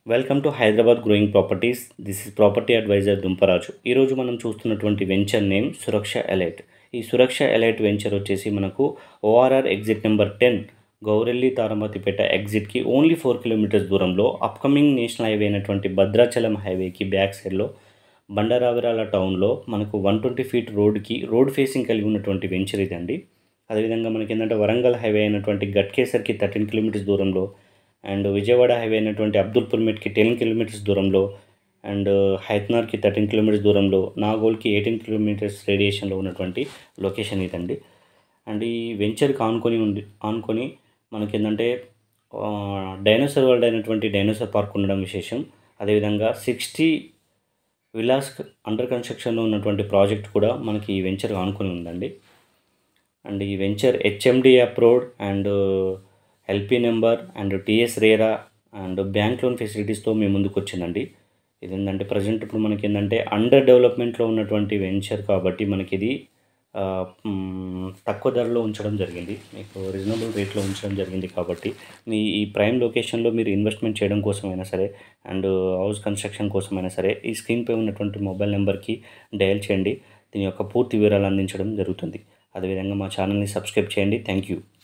welcome to Hyderabad growing properties this is property advisor Dumparaju ఈరోజు మనం చూస్తున్నటువంటి వెంచర్ నేమ్ సురక్ష elite ఈ సురక్ష ఎలైట్ వెంచర్ వచ్చేసి మనకు ORR exit number ten Gowrelli Taramatipet ఎగ్జిట్కి ఓన్లీ ఫోర్ కిలోమీటర్స్ దూరంలో అప్కమింగ్ నేషనల్ హైవే అయినటువంటి భద్రాచలం హైవేకి బ్యాక్ సైడ్లో బండరావిరాల టౌన్లో మనకు వన్ ట్వంటీ ఫీట్ రోడ్కి రోడ్ ఫేసింగ్ కలిగి ఉన్నటువంటి వెంచర్ ఇదండి అదేవిధంగా మనకి ఏంటంటే వరంగల్ హైవే అయినటువంటి గట్కేసర్కి థర్టీన్ కిలోమీటర్స్ దూరంలో అండ్ విజయవాడ హైవే అయినటువంటి అబ్దుల్పూర్ మెట్కి టెన్ కిలోమీటర్స్ దూరంలో అండ్ హైత్నార్కి థర్టీన్ కిలోమీటర్స్ దూరంలో నాగోల్కి ఎయిటీన్ కిలోమీటర్స్ రేడియేషన్లో ఉన్నటువంటి లొకేషన్ ఇదండి అండ్ ఈ వెంచర్కి ఆనుకొని ఉండి ఆనుకొని మనకి ఏంటంటే డైనోసార్ వరల్డ్ అయినటువంటి డైనోసార్ పార్క్ ఉండడం విశేషం అదేవిధంగా సిక్స్టీ విలాస్ అండర్ కన్స్ట్రక్షన్లో ఉన్నటువంటి ప్రాజెక్ట్ కూడా మనకి ఈ వెంచర్ ఆనుకొని ఉందండి అండ్ ఈ venture HMD approved and LP number and TS RERA and bank loan ఫెసిలిటీస్తో మేము ముందుకు వచ్చిందండి ఇది ఏంటంటే ప్రజెంట్ ఇప్పుడు మనకి ఏంటంటే అండర్ డెవలప్మెంట్లో ఉన్నటువంటి వెంచర్ కాబట్టి మనకి ఇది ఆ, మ్, తక్కువ ధరలో ఉంచడం జరిగింది మీకు రీజనబుల్ రేట్లో ఉంచడం జరిగింది కాబట్టి మీ ఈ ప్రైమ్ లొకేషన్లో మీరు ఇన్వెస్ట్మెంట్ చేయడం కోసమైనా సరే అండ్ హౌస్ కన్స్ట్రక్షన్ కోసమైనా సరే ఈ స్క్రీన్పై ఉన్నటువంటి మొబైల్ నెంబర్కి డయల్ చేయండి దీని యొక్క పూర్తి వివరాలు అందించడం జరుగుతుంది అదేవిధంగా మా ఛానల్ని సబ్స్క్రైబ్ చేయండి థ్యాంక్ యూ